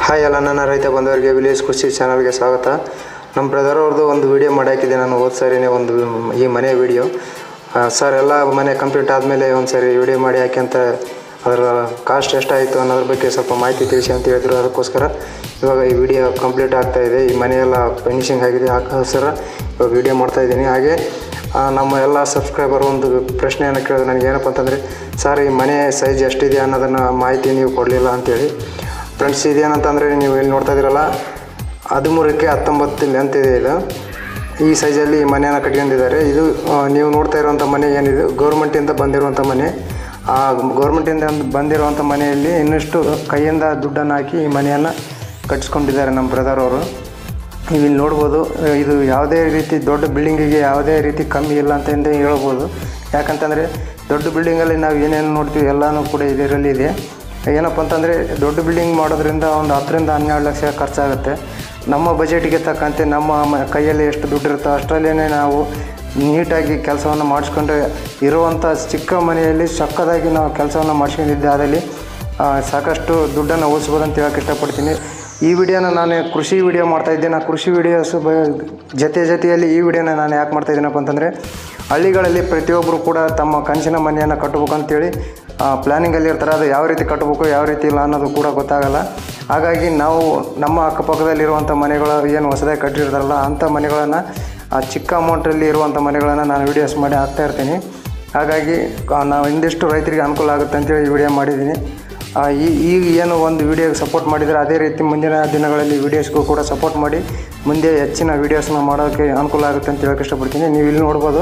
hi ಎಲ್ಲ ನನ್ನ ರೈತ ಬಂದವರಿಗೆ ವಿಲೇಜ್ ಕೃಷಿ ಚಾನಲ್ಗೆ ಸ್ವಾಗತ ನಮ್ಮ ಬ್ರದರ್ ಅವ್ರದ್ದು ಒಂದು ವಿಡಿಯೋ ಮಾಡಾಕಿದ್ದೆ ನಾನು ಹೋದ ಸರಿನೇ ಒಂದು ಈ ಮನೆ ವಿಡಿಯೋ ಸರ್ ಎಲ್ಲ ಮನೆ ಕಂಪ್ಲೀಟ್ ಆದಮೇಲೆ ಒಂದು ಸರಿ ವಿಡಿಯೋ ಮಾಡಿ ಹಾಕಿ ಅಂತ ಅದರ ಕಾಸ್ಟ್ ಎಷ್ಟಾಯಿತು ಅನ್ನೋದ್ರ ಬಗ್ಗೆ ಸ್ವಲ್ಪ ಮಾಹಿತಿ ತಿಳಿಸಿ ಅಂತ ಹೇಳಿದ್ರು ಅದಕ್ಕೋಸ್ಕರ ಇವಾಗ ಈ ವಿಡಿಯೋ ಕಂಪ್ಲೀಟ್ ಆಗ್ತಾ ಇದೆ ಈ ಮನೆಯೆಲ್ಲ ಫಿನಿಶಿಂಗ್ ಆಗಿದೆ ಹಾಕೋಸ್ಕರ ಇವಾಗ ವಿಡಿಯೋ ಮಾಡ್ತಾ ಇದ್ದೀನಿ ಹಾಗೆ ಆ, ನಮ್ಮ ಎಲ್ಲ ಸಬ್ಸ್ಕ್ರೈಬರ್ ಒಂದು ಪ್ರಶ್ನೆಯನ್ನು ಕೇಳಿದ್ರು ನನಗೆ ಏನಪ್ಪ ಅಂತಂದರೆ ಸರ್ ಈ ಮನೆ ಸೈಜ್ ಎಷ್ಟಿದೆ ಅನ್ನೋದನ್ನು ಮಾಹಿತಿ ನೀವು ಕೊಡಲಿಲ್ಲ ಅಂತೇಳಿ ಫ್ರೆಂಡ್ಸ್ ಇದೇನಂತಂದರೆ ನೀವು ಇಲ್ಲಿ ನೋಡ್ತಾ ಇದ್ದೀರಲ್ಲ ಹದಿಮೂರಕ್ಕೆ ಹತ್ತೊಂಬತ್ತು ಲೆಂತ್ ಇದೆ ಇದು ಈ ಸೈಜಲ್ಲಿ ಈ ಮನೆಯನ್ನು ಕಟ್ಕೊಂಡಿದ್ದಾರೆ ಇದು ಆ, ನೀವು ನೋಡ್ತಾ ಇರುವಂಥ ಮನೆ ಏನಿದೆ ಗೌರ್ಮೆಂಟಿಂದ ಬಂದಿರುವಂಥ ಮನೆ ಆ ಗೌರ್ಮೆಂಟಿಂದ ಬಂದಿರುವಂಥ ಮನೆಯಲ್ಲಿ ಇನ್ನಷ್ಟು ಕೈಯಿಂದ ದುಡ್ಡನ್ನು ಹಾಕಿ ಈ ಮನೆಯನ್ನು ಕಟ್ಟಿಸ್ಕೊಂಡಿದ್ದಾರೆ ನಮ್ಮ ಬ್ರದರ್ ಅವರು ನೀವು ಇಲ್ಲಿ ನೋಡ್ಬೋದು ಅಹ್, ಇದು ಯಾವುದೇ ರೀತಿ ದೊಡ್ಡ ಬಿಲ್ಡಿಂಗಿಗೆ ಯಾವುದೇ ರೀತಿ ಕಮ್ಮಿ ಇಲ್ಲ ಅಂತ ಇಂದೇ ಹೇಳ್ಬೋದು ಯಾಕಂತಂದರೆ ದೊಡ್ಡ ಬಿಲ್ಡಿಂಗಲ್ಲಿ ನಾವು ಏನೇನು ನೋಡ್ತೀವಿ ಎಲ್ಲನೂ ಕೂಡ ಇದರಲ್ಲಿ ಇದೆ ಏನಪ್ಪ ಅಂತಂದರೆ ದೊಡ್ಡ ಬಿಲ್ಡಿಂಗ್ ಮಾಡೋದ್ರಿಂದ ಒಂದು ಹತ್ತರಿಂದ ಹನ್ನೆರಡು ಲಕ್ಷ ಖರ್ಚಾಗುತ್ತೆ ನಮ್ಮ ಬಜೆಟ್ಗೆ ತಕ್ಕಂತೆ ನಮ್ಮ ಮ- ಕೈಯಲ್ಲಿ ಎಷ್ಟು ದುಡ್ಡು ಇರುತ್ತೋ ಅಷ್ಟರಲ್ಲೇ ನಾವು ನೀಟಾಗಿ ಕೆಲಸವನ್ನು ಮಾಡಿಸ್ಕೊಂಡ್ರೆ ಇರುವಂಥ ಚಿಕ್ಕ ಮನೆಯಲ್ಲಿ ಸಕ್ಕದಾಗಿ ನಾವು ಕೆಲಸವನ್ನು ಮಾಡಿಸ್ಕೊಂಡಿದ್ದೆ ಅದರಲ್ಲಿ ಆ, ಸಾಕಷ್ಟು ದುಡ್ಡನ್ನು ಉಳಿಸ್ಬೋದು ಅಂತ ಹೇಳಕ್ಕೆ ಇಷ್ಟಪಡ್ತೀನಿ ಈ ವಿಡಿಯೋನ ನಾನು ಕೃಷಿ ವಿಡಿಯೋ ಮಾಡ್ತಾ ಇದ್ದೆ ನಾನು ಕೃಷಿ ವಿಡಿಯೋಸ್ ಬ ಜೊತೆ ಜೊತೆಯಲ್ಲಿ ಈ ವಿಡಿಯೋನ ನಾನು ಯಾಕೆ ಮಾಡ್ತಾ ಇದ್ದೀನಪ್ಪ ಅಂತಂದರೆ ಹಳ್ಳಿಗಳಲ್ಲಿ ಪ್ರತಿಯೊಬ್ಬರು ಕೂಡ ತಮ್ಮ ಕನಸಿನ ಮನೆಯನ್ನು ಕಟ್ಟಬೇಕು ಅಂತೇಳಿ ಪ್ಲ್ಯಾನಿಂಗಲ್ಲಿ ಇರ್ತಾರೆ ಅದು ಯಾವ ರೀತಿ ಕಟ್ಟಬೇಕು ಯಾವ ರೀತಿ ಇಲ್ಲ ಅನ್ನೋದು ಕೂಡ ಗೊತ್ತಾಗಲ್ಲ ಹಾಗಾಗಿ ನಾವು ನಮ್ಮ ಅಕ್ಕಪಕ್ಕದಲ್ಲಿರುವಂಥ ಮನೆಗಳು ಏನು ಹೊಸದಾಗಿ ಕಟ್ಟಿರ್ತಾರಲ್ಲ ಅಂಥ ಮನೆಗಳನ್ನು ಆ ಚಿಕ್ಕ ಅಮೌಂಟಲ್ಲಿ ಇರುವಂಥ ಮನೆಗಳನ್ನು ನಾನು ವೀಡಿಯೋಸ್ ಮಾಡಿ ಹಾಕ್ತಾ ಇರ್ತೀನಿ ಹಾಗಾಗಿ ಆ, ನಾವು ಇಂದಿಷ್ಟು ರೈತರಿಗೆ ಅನುಕೂಲ ಆಗುತ್ತೆ ಅಂತೇಳಿ ಈ ವಿಡಿಯೋ ಮಾಡಿದ್ದೀನಿ ಆ, ಈ ಈಗ ಏನು ಒಂದು ವಿಡಿಯೋಗೆ ಸಪೋರ್ಟ್ ಮಾಡಿದರೆ ಅದೇ ರೀತಿ ಮುಂದಿನ ದಿನಗಳಲ್ಲಿ ವೀಡಿಯೋಸ್ಗೂ ಕೂಡ ಸಪೋರ್ಟ್ ಮಾಡಿ ಮುಂದೆ ಹೆಚ್ಚಿನ ವೀಡಿಯೋಸ್ನ ಮಾಡೋಕ್ಕೆ ಅನುಕೂಲ ಆಗುತ್ತೆ ಅಂತ ಹೇಳಕ್ಕೆ ಇಷ್ಟಪಡ್ತೀನಿ ನೀವು ಇಲ್ಲಿ ನೋಡ್ಬೋದು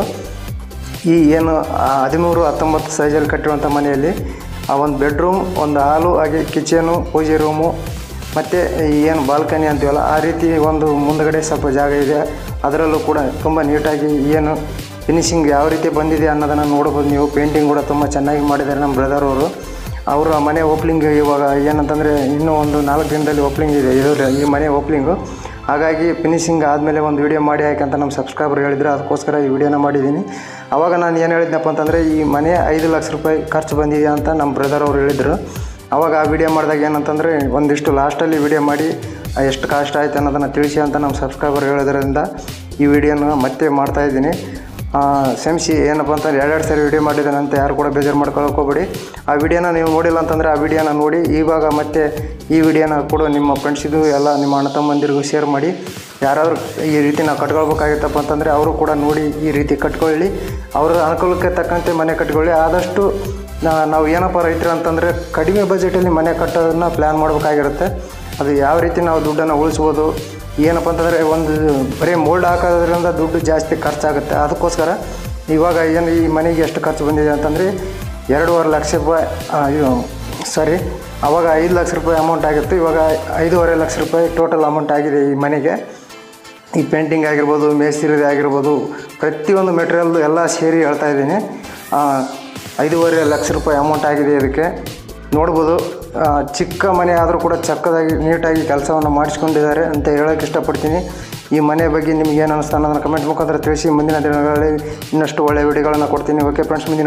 ಈ ಏನು ಆ, ಹದಿಮೂರು ಹತ್ತೊಂಬತ್ತು ಸೈಜಲ್ಲಿ ಕಟ್ಟಿರುವಂಥ ಮನೆಯಲ್ಲಿ ಆ ಒಂದು ಬೆಡ್ರೂಮ್ ಒಂದು ಹಾಲು ಹಾಗೆ ಕಿಚನು ಪೂಜೆ ರೂಮು ಮತ್ತು ಈ ಏನು ಬಾಲ್ಕನಿ ಅಂತೀವಲ್ಲ ಆ ರೀತಿ ಒಂದು ಮುಂದಗಡೆ ಸ್ವಲ್ಪ ಜಾಗ ಇದೆ ಅದರಲ್ಲೂ ಕೂಡ ತುಂಬ ನೀಟಾಗಿ ಏನು ಫಿನಿಶಿಂಗ್ ಯಾವ ರೀತಿ ಬಂದಿದೆ ಅನ್ನೋದನ್ನು ನೋಡ್ಬೋದು ನೀವು ಪೇಂಟಿಂಗ್ ಕೂಡ ತುಂಬ ಚೆನ್ನಾಗಿ ಮಾಡಿದ್ದಾರೆ ನಮ್ಮ ಬ್ರದರ್ ಅವರು ಅವರ ಮನೆ ಓಪ್ಲಿಂಗ್ ಇವಾಗ ಏನಂತಂದರೆ ಇನ್ನೂ ಒಂದು ನಾಲ್ಕು ದಿನದಲ್ಲಿ ಓಪ್ಲಿಂಗ್ ಇದೆ ಇದು ಈ ಮನೆ ಓಪ್ಲಿಂಗು ಹಾಗಾಗಿ ಫಿನಿಶಿಂಗ್ ಆದಮೇಲೆ ಒಂದು ವಿಡಿಯೋ ಮಾಡಿ ಹಾಕಿ ಅಂತ ನಮ್ಮ ಸಬ್ಸ್ಕ್ರೈಬರ್ ಹೇಳಿದ್ರು ಅದಕ್ಕೋಸ್ಕರ ಈ ವಿಡಿಯೋನ ಮಾಡಿದ್ದೀನಿ ಅವಾಗ ನಾನು ಏನು ಹೇಳಿದ್ನಪ್ಪ ಅಂತಂದರೆ ಈ ಮನೆ ಐದು ಲಕ್ಷ ರೂಪಾಯಿ ಖರ್ಚು ಬಂದಿದೆ ಅಂತ ನಮ್ಮ ಬ್ರದರ್ ಅವರು ಹೇಳಿದರು ಅವಾಗ ಆ ವಿಡಿಯೋ ಮಾಡಿದಾಗ ಏನಂತಂದರೆ ಒಂದಿಷ್ಟು ಲಾಸ್ಟಲ್ಲಿ ವಿಡಿಯೋ ಮಾಡಿ ಆ, ಎಷ್ಟು ಕಾಸ್ಟ್ ಆಯ್ತು ಅನ್ನೋದನ್ನು ತಿಳಿಸಿ ಅಂತ ನಮ್ಮ ಸಬ್ಸ್ಕ್ರೈಬರ್ ಹೇಳೋದ್ರಿಂದ ಈ ವಿಡಿಯೋನ ಮತ್ತೆ ಮಾಡ್ತಾಯಿದ್ದೀನಿ ಕ್ಷಮಿಸಿ ಏನಪ್ಪ ಅಂತಂದ್ರೆ ಎರಡೆರಡು ಸರಿ ವಿಡಿಯೋ ಮಾಡಿದ್ದಾನೆ ಅಂತ ಯಾರು ಕೂಡ ಬೇಜಾರು ಮಾಡ್ಕೊಳ್ಳೋಕೆ ಹೋಗ್ಬೇಡಿ ಆ ವಿಡಿಯೋನ ನೀವು ನೋಡಿಲ್ಲ ಅಂತಂದರೆ ಆ ವಿಡಿಯೋನ ನೋಡಿ ಇವಾಗ ಮತ್ತೆ ಈ ವಿಡಿಯೋನ ಕೂಡ ನಿಮ್ಮ ಫ್ರೆಂಡ್ಸಿಗೂ ಎಲ್ಲ ನಿಮ್ಮ ಅಣ್ಣ ತಮ್ಮಂದಿರಿಗೂ ಶೇರ್ ಮಾಡಿ ಯಾರಾದರೂ ಈ ರೀತಿ ನಾವು ಕಟ್ಕೊಳ್ಬೇಕಾಗಿತ್ತಪ್ಪ ಅಂತಂದರೆ ಅವರು ಕೂಡ ನೋಡಿ ಈ ರೀತಿ ಕಟ್ಕೊಳ್ಳಿ ಅವರ ಅನುಕೂಲಕ್ಕೆ ತಕ್ಕಂತೆ ಮನೆ ಕಟ್ಕೊಳ್ಳಿ ಆದಷ್ಟು ನಾ- ನಾವು ಏನಪ್ಪ ರೈತರು ಅಂತಂದರೆ ಕಡಿಮೆ ಬಜೆಟಲ್ಲಿ ಮನೆ ಕಟ್ಟೋದನ್ನ ಪ್ಲ್ಯಾನ್ ಮಾಡಬೇಕಾಗಿರುತ್ತೆ ಅದು ಯಾವ ರೀತಿ ನಾವು ದುಡ್ಡನ್ನು ಉಳಿಸ್ಬೋದು ಏನಪ್ಪ ಅಂತಂದರೆ ಒಂದು ಬರೀ ಮೋಲ್ಡ್ ಹಾಕೋದ್ರಿಂದ ದುಡ್ಡು ಜಾಸ್ತಿ ಖರ್ಚಾಗುತ್ತೆ ಅದಕ್ಕೋಸ್ಕರ ಇವಾಗ ಏನು ಈ ಮನೆಗೆ ಎಷ್ಟು ಖರ್ಚು ಬಂದಿದೆ ಅಂತಂದರೆ ಎರಡೂವರೆ ಲಕ್ಷ ರೂಪಾಯಿ ಆ, ಇದು ಸಾರಿ ಅವಾಗ ಐದು ಲಕ್ಷ ರೂಪಾಯಿ ಅಮೌಂಟ್ ಆಗಿತ್ತು ಇವಾಗ ಐದೂವರೆ ಲಕ್ಷ ರೂಪಾಯಿ ಟೋಟಲ್ ಅಮೌಂಟ್ ಆಗಿದೆ ಈ ಮನೆಗೆ ಈ ಪೇಂಟಿಂಗ್ ಆಗಿರ್ಬೋದು ಮೇಸ್ತ್ರಿ ಆಗಿರ್ಬೋದು ಪ್ರತಿಯೊಂದು ಮೆಟೀರಿಯಲ್ದು ಎಲ್ಲ ಸೇರಿ ಹೇಳ್ತಾ ಇದ್ದೀನಿ ಆ, ಐದೂವರೆ ಲಕ್ಷ ರೂಪಾಯಿ ಅಮೌಂಟ್ ಆಗಿದೆ ಇದಕ್ಕೆ ನೋಡ್ಬೋದು ಆ, ಚಿಕ್ಕ ಮನೆ ಆದರೂ ಕೂಡ ಚಕ್ಕದಾಗಿ ನೀಟಾಗಿ ಕೆಲಸವನ್ನು ಮಾಡಿಸ್ಕೊಂಡಿದ್ದಾರೆ ಅಂತ ಹೇಳೋಕ್ಕೆ ಇಷ್ಟಪಡ್ತೀನಿ ಈ ಮನೆ ಬಗ್ಗೆ ನಿಮ್ಗೆ ಏನು ಅನಿಸ್ತಾ ಅನ್ನೋದನ್ನು ಕಮೆಂಟ್ ಮುಖಾಂತರ ತಿಳಿಸಿ ಮುಂದಿನ ದಿನಗಳಲ್ಲಿ ಇನ್ನಷ್ಟು ಒಳ್ಳೆಯ ವಿಡಿಯೋಗಳನ್ನು ಕೊಡ್ತೀನಿ ಓಕೆ ಫ್ರೆಂಡ್ಸ್ ಮುಂದಿನ